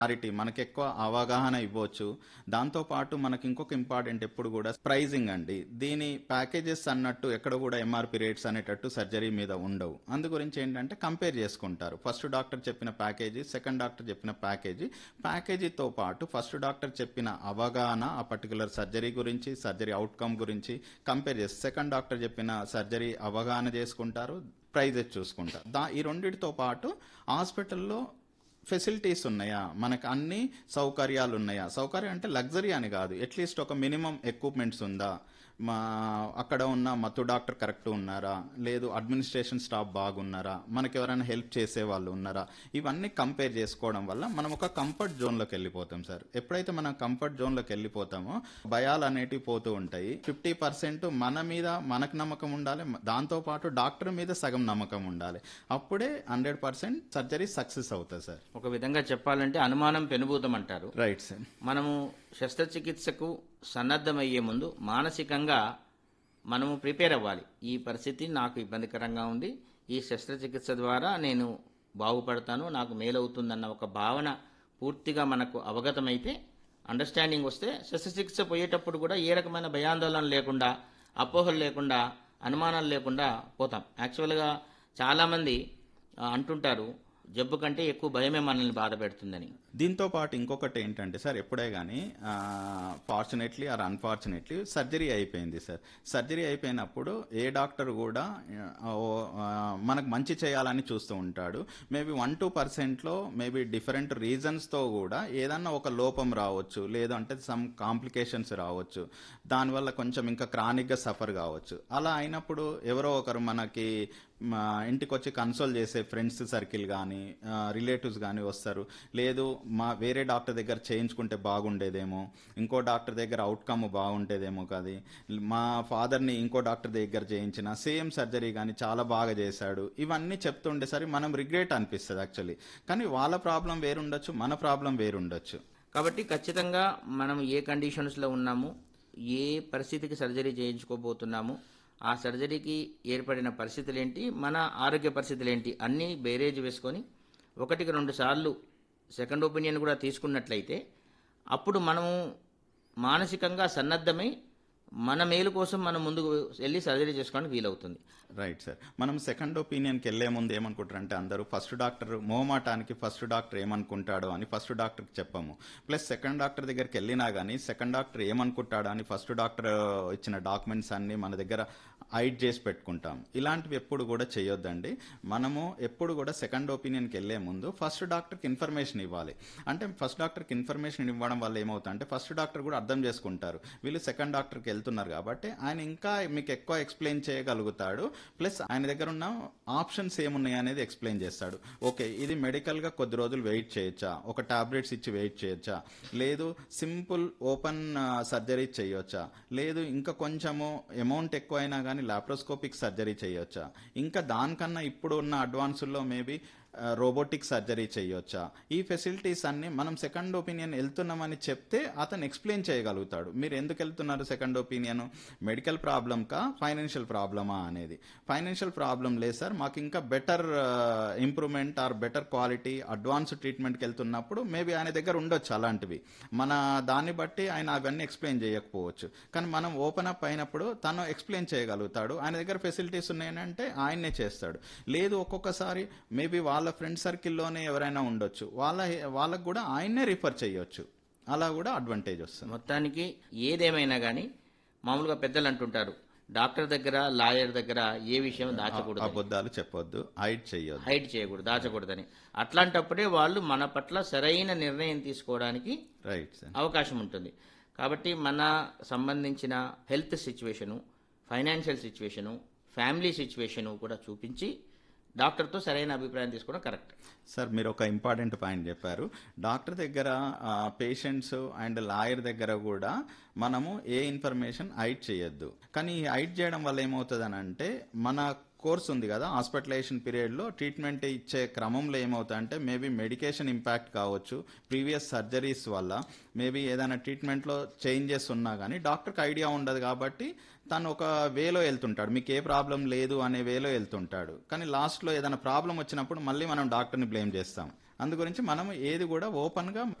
clarity మనకి ఎక్కువ అవగాహన ఇవ్వచ్చు దాంతోపాటు మనకి ఇంకొక ఇంపార్టెంట్ ఎప్పుడు కూడా ప్రైజింగ్ అండి దీని ప్యాకేజెస్ అన్నట్టు ఎక్కడ కూడా ఎంఆర్పి రేట్స్ అనేటట్టు సర్జరీ మీద ఉండవు అందు గురించి ఏంటంటే కంపేర్ చేసుకుంటారు ఫస్ట్ డాక్టర్ చెప్పిన ప్యాకేజీ సెకండ్ డాక్టర్ చెప్పిన ప్యాకేజీ ప్యాకేజీతో పాటు ఫస్ట్ డాక్టర్ చెప్పిన అవగాహన ఆ పర్టికులర్ సర్జరీ గురించి సర్జరీ అవుట్కమ్ గురించి కంపేర్ చేసి సెకండ్ డాక్టర్ చెప్పిన సర్జరీ అవగాహన చేసుకుంటారు ప్రైజెస్ చూసుకుంటారు దా ఈ రెండిటితో పాటు హాస్పిటల్లో ఫెసిలిటీస్ ఉన్నాయా మనకు అన్ని సౌకర్యాలు ఉన్నాయా సౌకర్యం అంటే లగ్జరీ అని కాదు అట్లీస్ట్ ఒక మినిమం ఎక్విప్మెంట్స్ ఉందా మా అక్కడ ఉన్న మత్తు డాక్టర్ కరెక్ట్ ఉన్నారా లేదు అడ్మినిస్ట్రేషన్ స్టాఫ్ బాగున్నారా మనకి ఎవరైనా హెల్ప్ చేసే వాళ్ళు ఉన్నారా ఇవన్నీ కంపేర్ చేసుకోవడం వల్ల మనం ఒక కంఫర్ట్ జోన్లోకి వెళ్ళిపోతాం సార్ ఎప్పుడైతే మనం కంఫర్ట్ జోన్లోకి వెళ్ళిపోతామో భయాలు అనేటివి పోతూ ఉంటాయి ఫిఫ్టీ పర్సెంట్ మన మీద మనకు నమ్మకం ఉండాలి దాంతోపాటు డాక్టర్ మీద సగం నమ్మకం ఉండాలి అప్పుడే హండ్రెడ్ పర్సెంట్ సర్జరీ సక్సెస్ అవుతుంది సార్ ఒక విధంగా చెప్పాలంటే అనుమానం పెనుభూతం అంటారు రైట్ సార్ మనము శస్త్రచికిత్సకు సన్నద్ధమయ్యే ముందు మానసికంగా మనము ప్రిపేర్ అవ్వాలి ఈ పరిస్థితి నాకు ఇబ్బందికరంగా ఉంది ఈ శస్త్రచికిత్స ద్వారా నేను బాగుపడతాను నాకు మేలవుతుందన్న ఒక భావన పూర్తిగా మనకు అవగతమైతే అండర్స్టాండింగ్ వస్తే శస్త్రచికిత్స పోయేటప్పుడు కూడా ఏ రకమైన భయాందోళన లేకుండా అపోహలు లేకుండా అనుమానాలు లేకుండా పోతాం యాక్చువల్గా చాలామంది ఆ, అంటుంటారు జబ్బు కంటే ఎక్కువ భయమే మనల్ని బాధ పెడుతుందని దీంతో పాటు ఇంకొకటి ఏంటంటే సార్ ఎప్పుడే కానీ ఫార్చునేట్లీ ఆర్ అన్ఫార్చునేట్లీ సర్జరీ అయిపోయింది సార్ సర్జరీ అయిపోయినప్పుడు ఏ డాక్టర్ కూడా ఆ, ఓ, ఆ, మనకు మంచి చేయాలని చూస్తూ ఉంటాడు మేబీ వన్ టూ పర్సెంట్లో మేబీ డిఫరెంట్ రీజన్స్తో కూడా ఏదన్నా ఒక లోపం రావచ్చు లేదంటే సమ్ కాంప్లికేషన్స్ రావచ్చు దానివల్ల కొంచెం ఇంకా క్రానిక్గా సఫర్ కావచ్చు అలా అయినప్పుడు ఎవరో ఒకరు మనకి మా ఇంటికి వచ్చి కన్సోల్ చేసే ఫ్రెండ్స్ సర్కిల్ కానీ రిలేటివ్స్ కానీ వస్తారు లేదు మా వేరే డాక్టర్ దగ్గర చేయించుకుంటే బాగుండేదేమో ఇంకో డాక్టర్ దగ్గర అవుట్కమ్ బాగుండేదేమో కాదు మా ఫాదర్ని ఇంకో డాక్టర్ దగ్గర చేయించిన సేమ్ సర్జరీ కానీ చాలా బాగా చేశాడు ఇవన్నీ చెప్తుండేసరికి మనం రిగ్రెట్ అనిపిస్తుంది యాక్చువల్లీ కానీ వాళ్ళ ప్రాబ్లం వేరుండొచ్చు మన ప్రాబ్లం వేరుండొచ్చు కాబట్టి ఖచ్చితంగా మనం ఏ కండిషన్స్లో ఉన్నాము ఏ పరిస్థితికి సర్జరీ చేయించుకోబోతున్నాము ఆ సర్జరీకి ఏర్పడిన పరిస్థితులు ఏంటి మన ఆరోగ్య పరిస్థితులు ఏంటి అన్నీ బేరేజ్ వేసుకొని ఒకటికి రెండు సార్లు సెకండ్ ఒపీనియన్ కూడా తీసుకున్నట్లయితే అప్పుడు మనము మానసికంగా సన్నద్ధమై మన మేలు కోసం మనం ముందుకు వెళ్ళి సర్జరీ చేసుకోవడానికి వీలవుతుంది రైట్ సార్ మనం సెకండ్ ఒపీనియన్కి వెళ్లే ముందు ఏమనుకుంటారంటే అందరూ ఫస్ట్ డాక్టర్ మోమాటానికి ఫస్ట్ డాక్టర్ ఏమనుకుంటాడో అని ఫస్ట్ డాక్టర్కి చెప్పాము ప్లస్ సెకండ్ డాక్టర్ దగ్గరికి వెళ్ళినా కానీ సెకండ్ డాక్టర్ ఏమనుకుంటాడో అని ఫస్ట్ డాక్టర్ ఇచ్చిన డాక్యుమెంట్స్ అన్ని మన దగ్గర హైడ్ చేసి పెట్టుకుంటాం ఇలాంటివి ఎప్పుడు కూడా చేయొద్దండి మనము ఎప్పుడు కూడా సెకండ్ ఒపీనియన్కి వెళ్లే ముందు ఫస్ట్ డాక్టర్కి ఇన్ఫర్మేషన్ ఇవ్వాలి అంటే ఫస్ట్ డాక్టర్కి ఇన్ఫర్మేషన్ ఇవ్వడం వల్ల ఏమవుతుంది అంటే ఫస్ట్ డాక్టర్ కూడా అర్థం చేసుకుంటారు వీళ్ళు సెకండ్ డాక్టర్కి వెళ్తున్నారు కాబట్టి ఆయన ఇంకా మీకు ఎక్కువ ఎక్స్ప్లెయిన్ చేయగలుగుతాడు ప్లస్ ఆయన దగ్గర ఉన్న ఆప్షన్స్ ఏమున్నాయి అనేది ఎక్స్ప్లెయిన్ చేస్తాడు ఓకే ఇది మెడికల్గా కొద్ది రోజులు వెయిట్ చేయొచ్చా ఒక టాబ్లెట్స్ ఇచ్చి వెయిట్ చేయొచ్చా లేదు సింపుల్ ఓపెన్ సర్జరీ చేయొచ్చా లేదు ఇంకా కొంచెము అమౌంట్ ఎక్కువ అయినా కానీ లాప్రోస్కోపిక్ సర్జరీ చేయొచ్చా ఇంకా దానికన్నా ఇప్పుడు ఉన్న అడ్వాన్సుల్లో మేబీ రోబోటిక్ సర్జరీ చేయొచ్చా ఈ ఫెసిలిటీస్ అన్ని మనం సెకండ్ ఒపీనియన్ వెళ్తున్నామని చెప్తే అతను ఎక్స్ప్లెయిన్ చేయగలుగుతాడు మీరు ఎందుకు వెళ్తున్నారు సెకండ్ ఒపీనియన్ మెడికల్ ప్రాబ్లమ్ కా ఫైనాన్షియల్ ప్రాబ్లమా అనేది ఫైనాన్షియల్ ప్రాబ్లం లేదు సార్ మాకు ఇంకా better improvement or better quality advance ట్రీట్మెంట్కి వెళ్తున్నప్పుడు మేబీ ఆయన దగ్గర ఉండొచ్చు అలాంటివి మన దాన్ని బట్టి ఆయన అవన్నీ ఎక్స్ప్లెయిన్ చేయకపోవచ్చు కానీ మనం ఓపెన్ అప్ అయినప్పుడు తను ఎక్స్ప్లెయిన్ చేయగలుగుతాడు ఆయన దగ్గర ఫెసిలిటీస్ ఉన్నాయంటే ఆయన్నే చేస్తాడు లేదు ఒక్కొక్కసారి మేబీ వాళ్ళ ఫ్రెండ్ సర్కిల్లోనే ఎవరైనా ఉండొచ్చు వాళ్ళ వాళ్ళకు కూడా ఆయన్నే రిఫర్ చేయొచ్చు అలా కూడా అడ్వాంటేజ్ వస్తుంది మొత్తానికి ఏదేమైనా కానీ మామూలుగా పెద్దలు అంటుంటారు డాక్టర్ దగ్గర లాయర్ దగ్గర ఏ విషయం దాచకూడదు అబద్ధాలు చెప్పొద్దు హైడ్ చెయ్యొద్దు హైడ్ చేయకూడదు దాచకూడదని అట్లాంటప్పుడే వాళ్ళు మన పట్ల సరైన నిర్ణయం తీసుకోవడానికి రైట్ సార్ అవకాశం ఉంటుంది కాబట్టి మన సంబంధించిన health situation financial situation family situation కూడా చూపించి డాక్టర్తో సరైన అభిప్రాయం తీసుకోవడం కరెక్ట్ సార్ మీరు ఒక ఇంపార్టెంట్ పాయింట్ చెప్పారు డాక్టర్ దగ్గర పేషెంట్స్ అండ్ లాయర్ దగ్గర కూడా మనము ఏ ఇన్ఫర్మేషన్ హైడ్ చేయొద్దు కానీ ఈ హైడ్ చేయడం వల్ల ఏమవుతుంది అని అంటే మన కోర్స్ ఉంది కదా హాస్పిటలైజేషన్ పీరియడ్లో ట్రీట్మెంట్ ఇచ్చే క్రమంలో ఏమవుతుందంటే మేబీ మెడికేషన్ ఇంపాక్ట్ కావచ్చు ప్రీవియస్ సర్జరీస్ వల్ల మేబీ ఏదైనా ట్రీట్మెంట్లో చేంజెస్ ఉన్నా కానీ డాక్టర్కి ఐడియా ఉండదు కాబట్టి తను ఒక వేలో వెళ్తుంటాడు మీకు ఏ ప్రాబ్లం లేదు అనే వేలో వెళ్తుంటాడు కానీ లాస్ట్లో ఏదైనా ప్రాబ్లం వచ్చినప్పుడు మళ్ళీ మనం డాక్టర్ని బ్లేమ్ చేస్తాం అందు గురించి మనం ఏది కూడా ఓపెన్ గా